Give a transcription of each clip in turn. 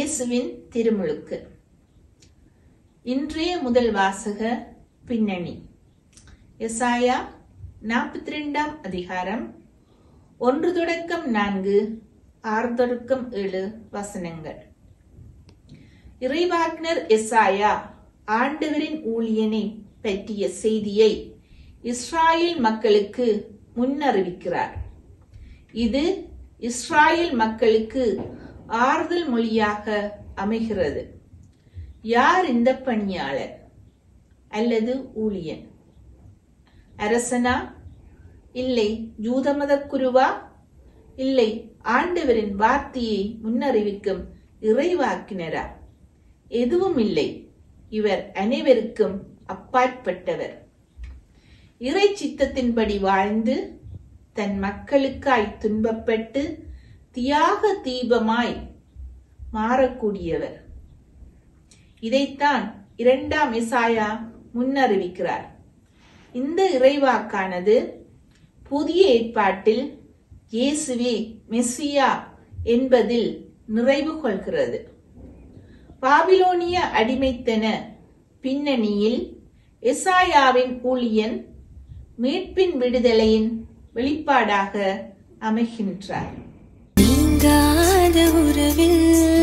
இயேசுவின் திருமுழுக்கு இன்றைய முதல் வாசக பின்னணி எசாயா நாற்பத்தி ரெண்டாம் அதிகாரம் ஒன்று தொடக்கம் நான்கு ஆறு தொடக்கம் ஏழு வசனங்கள் இறைவாக்னர் எசாயா ஆண்டவரின் ஊழியனை பற்றிய செய்தியை இஸ்ராயேல் மக்களுக்கு முன்னறிவிக்கிறார் இது இஸ்ராயேல் மக்களுக்கு ஆறுதல் மொழியாக அமைகிறது யார் இந்த பணியாளர் அல்லது ஊழியன் அரசனா இல்லை யூதமத குருவா இல்லை ஆண்டவரின் வார்த்தையை முன்னறிவிக்கும் இறைவாக்கினரா எதுவும் இல்லை இவர் அனைவருக்கும் அப்பாற்பட்டவர் இறை சித்தத்தின்படி வாழ்ந்து தன் மக்களுக்காய் துன்பப்பட்டு தியாக தீபமாய் மாறக்கூடியவர் இதைத்தான் இரண்டாம் இசாயா முன்னறிவிக்கிறார் இந்த இறைவாக்கானது புதிய ஏற்பாட்டில் இயேசுவே மெஸ்ஸியா என்பதில் நிறைவு கொள்கிறது பாபிலோனிய அடிமைத்தன பின்னணியில் எசாயாவின் ஊழியன் மீட்பின் விடுதலையின் வெளிப்பாடாக அமைகின்றார் நீங்காத உறவில்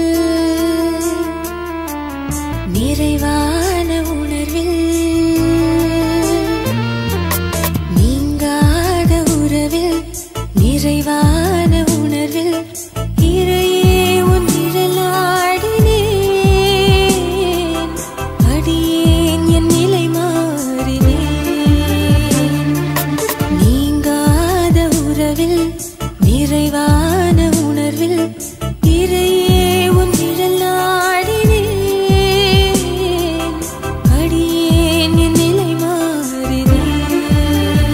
நிறைவான உணர்வில் நீங்காத உறவில் நிறைவான உணர்வில் இறையே உன் நிழலாடினேன் அடியேன் என் நிலை மாறினேன் நீங்காத உறவில் நிறைவான உணர்வில் இறையே உன் நிழல் நாடினேன் அடியேன் என் நிலை மாறினேன்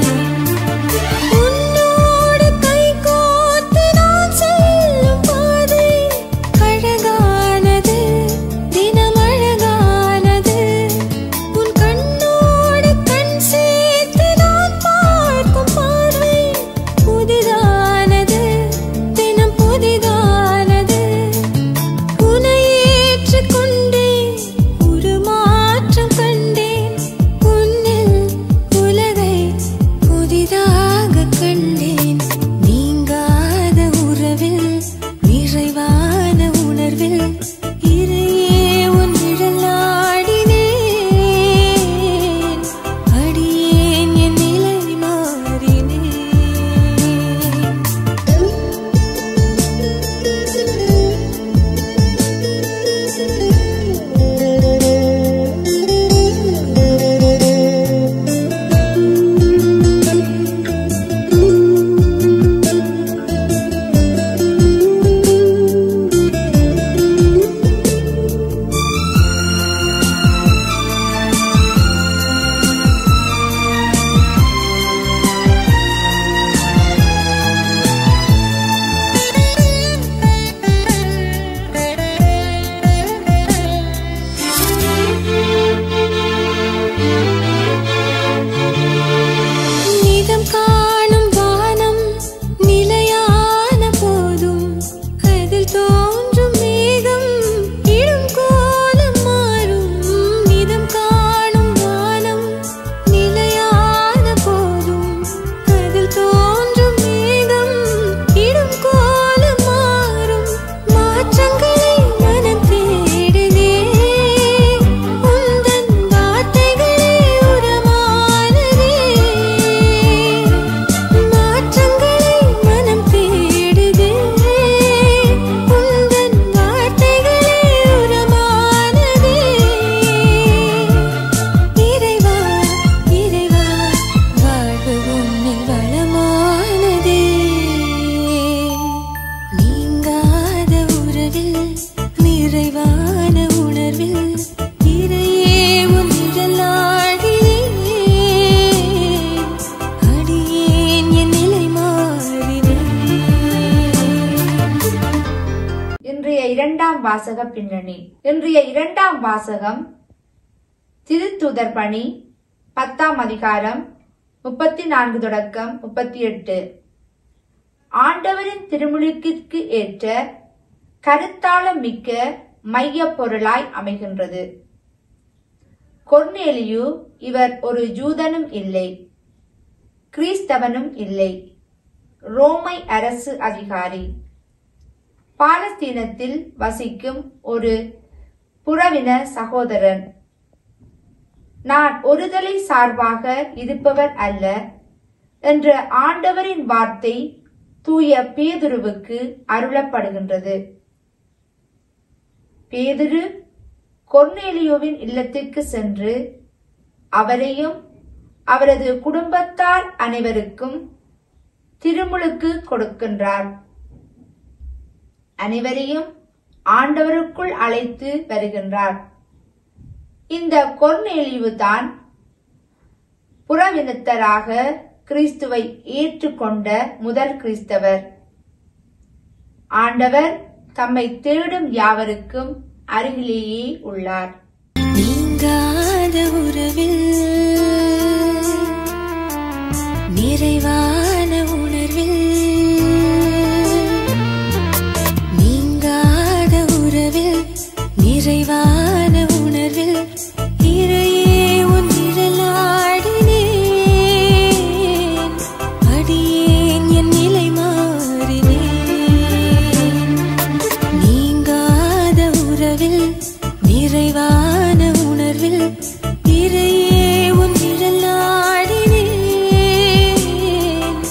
உன்னோடு கைகோர்த்து நான் செல்லும் பாதை அழகானது தினம் அழகானது உன் கண்ணோடு கண் சேர்த்து நான் பார்க்கும் பார்வை புதிதானது தினம் புதிதானது உன்னை ஏற்றுக்கொண்டேன் ஒரு மாற்றம் கண்டேன் உன்னில் உலகை புதிதாக கண்டேன் நீங்காத உறவில் நிறைவான உணர்வில் இறையே உன் நிழல் நாடினேன் அடியேன் என் நிலை மாறினேன் நிதம் காணும் வானம் நிலையான போதும் அதில் தோன்றும் மேகம் இடும் கோலம் மாறும் நிதம் காணும் வானம் நிலையான போதும் அதில் தோன்றும் மேகம் இடும் கோலம் மாறும் மாற்றங்களை மனம் தேடுதே உந்தன் வார்த்தைகளே உரமானதே மாற்றங்களை மனம் தேடுதே உந்தன் வார்த்தைகளே உரமானதே இறைவா இறைவா வாழ்வு உன்னில் வளமானதே நீங்காத உறவில் நிறைவான உணர்வில் இறையே உன் நிழல் நாடினேன் அடியேன் என் நிலை மாறினேன் இன்றைய இரண்டாம் வாசக பின்னணி இன்றைய இரண்டாம் வாசகம் திருத்துதர் பணி பத்தாம் அதிகாரம் முப்பத்தி நான்கு தொடக்கம் முப்பத்தி எட்டு ஆண்டவரின் திருமுழுக்கிற்கு ஏற்ற கருத்தாளம் மிக்க மையப் பொருளாய் அமைகின்றது கொர்னேலியு இவர் ஒரு ஜூதனும் இல்லை கிறிஸ்தவனும் இல்லை ரோமை அரசு அதிகாரி பாலஸ்தீனத்தில் வசிக்கும் ஒரு புறவின சகோதரன் நான் ஒருதலை சார்பாக இருப்பவர் அல்ல என்ற ஆண்டவரின் வார்த்தை தூய பேதுருவுக்கு அருளப்படுகின்றது பேதுரு கொர்னேலியோவின் இல்லத்திற்கு சென்று அவரையும் அவரது குடும்பத்தார் அனைவருக்கும் திருமுழுக்கு கொடுக்கின்றார் அனைவரையும் ஆண்டவருக்குள் அழைத்து வருகின்றார் இந்த கொர்நேலியு தான் புறவினத்தராக கிறிஸ்துவை ஏற்றுக்கொண்ட முதல் கிறிஸ்தவர் ஆண்டவர் தம்மை தேடும் யாவருக்கும் அருகிலேயே உள்ளார் நீங்காத உறவில் நிறைவான உணர்வில் நீங்காத உறவில் நிறைவான உணர்வில் இறையே உன் நிழலாடினேன் அடியேன் என் நிலை மாறினேன் நீங்காத உறவில் நிறைவான உணர்வில் இறையே உன் நிழல் நாடினேன்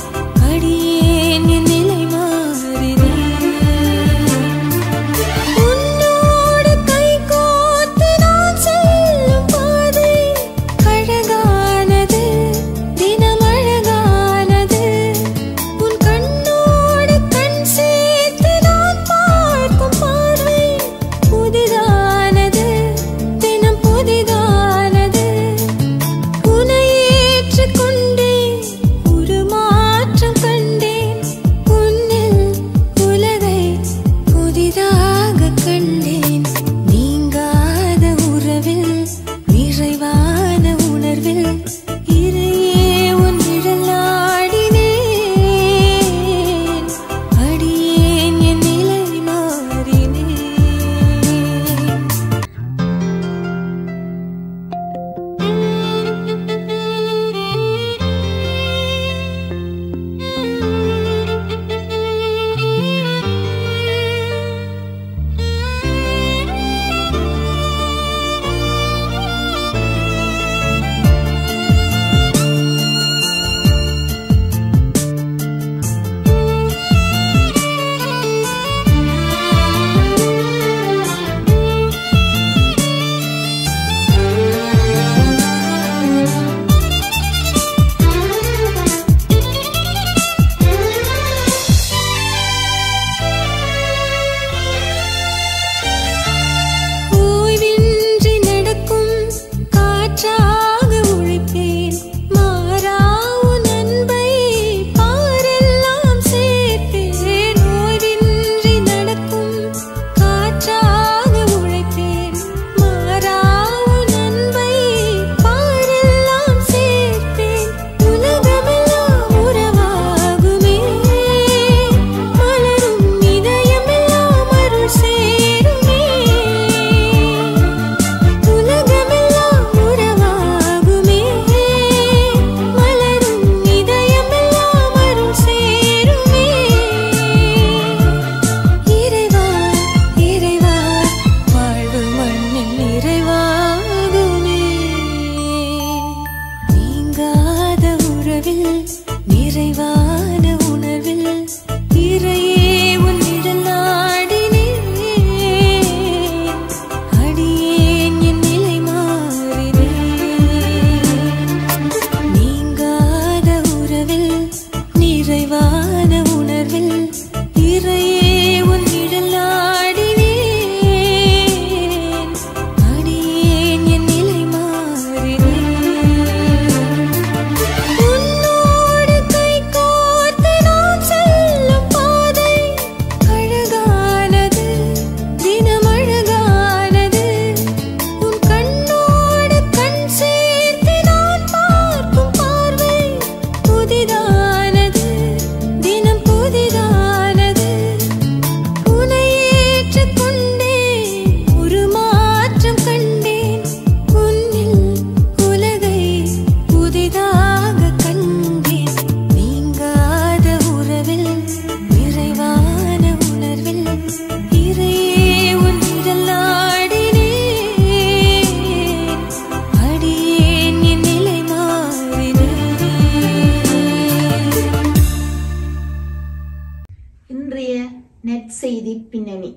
நற்செய்தி பின்னணி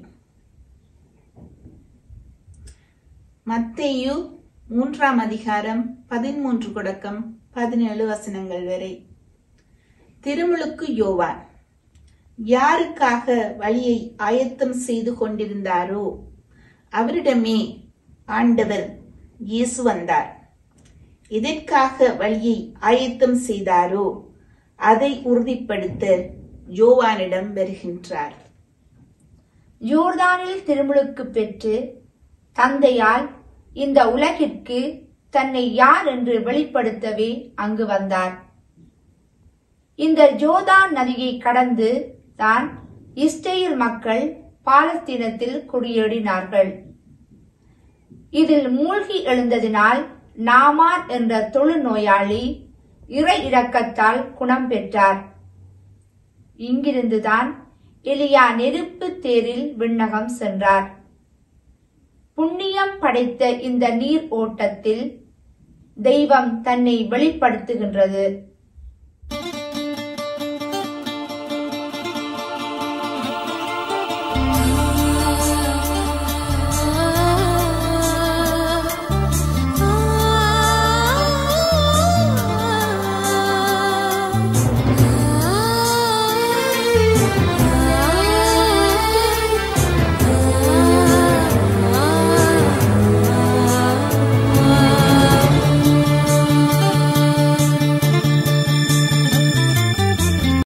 மத்தேயு மூன்றாம் அதிகாரம் பதிமூன்று தொடக்கம் பதினேழு வசனங்கள் வரை திருமுழுக்கு யோவான் யாருக்காக வழியை ஆயத்தம் செய்து கொண்டிருந்தாரோ அவரிடமே ஆண்டவர் இயேசு வந்தார் எதற்காக வழியை ஆயத்தம் செய்தாரோ அதை உறுதிப்படுத்த யோவானிடம் வருகின்றார் யோர்தானில் திருமுழுக்கு பெற்று தந்தையால் இந்த உலகிற்கு தன்னை யார் என்று வெளிப்படுத்தவே அங்கு வந்தார் இந்த ஜோதான் நதியை கடந்து தான் இஸ்ரேல் மக்கள் பாலஸ்தீனத்தில் குடியேறினார்கள் இதில் மூழ்கி எழுந்ததினால் நாமான் என்ற தொழுநோயாளி இறை இரக்கத்தால் குணம் பெற்றார் இங்கிருந்துதான் எலியா நெருப்பு தேரில் விண்ணகம் சென்றார் புண்ணியம் படைத்த இந்த நீர் ஓட்டத்தில் தெய்வம் தன்னை வெளிப்படுத்துகின்றது